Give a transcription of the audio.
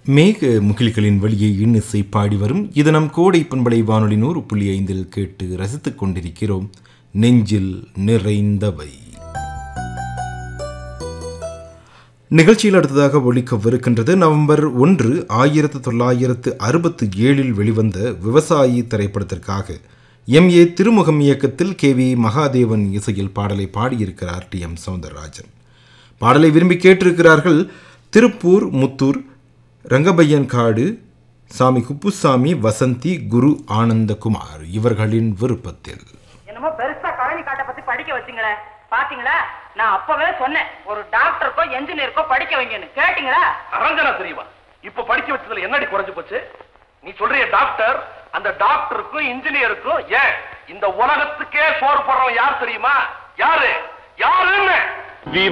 மேக முகில்களின் வழியை இன்னிசை பாடி வரும் இது நம் கோடை பண்பலை வானொலி நூறு புள்ளி ஐந்தில் கேட்டு ரசித்துக் கொண்டிருக்கிறோம் நெஞ்சில் நிறைந்தவை நிகழ்ச்சியில் அடுத்ததாக ஒழிக்கவிருக்கின்றது நவம்பர் ஒன்று ஆயிரத்து தொள்ளாயிரத்து அறுபத்து ஏழில் வெளிவந்த விவசாயி திரைப்படத்திற்காக எம் ஏ திருமுகம் இயக்கத்தில் கே வி மகாதேவன் இசையில் பாடலை பாடியிருக்கிறார் டி எம் சௌந்தரராஜன் பாடலை விரும்பி கேட்டிருக்கிறார்கள் திருப்பூர் முத்தூர் ரங்கபையன் காடு சாமி குப்புசாமி வசந்தி குரு ஆனந்தகுமார் இவர்களின் விருப்பத்தில் என்னமோ பெருசா கழனி காட்டை பத்தி படிக்க வச்சுங்களே பாத்தீங்களா நான் அப்பவே சொன்னேன் ஒரு டாக்டருக்கோ என்ஜினியருக்கோ படிக்க வைங்கன்னு கேட்டீங்களா அரஞ்சனா தெரியுமா இப்ப படிக்க வச்சதுல என்னடி குறைஞ்சு போச்சு நீ சொல்றிய டாக்டர் அந்த டாக்டருக்கும் இன்ஜினியருக்கும் ஏன் இந்த உலகத்துக்கே சோறு போடுறவன் யார் தெரியுமா யாரு யாருன்னு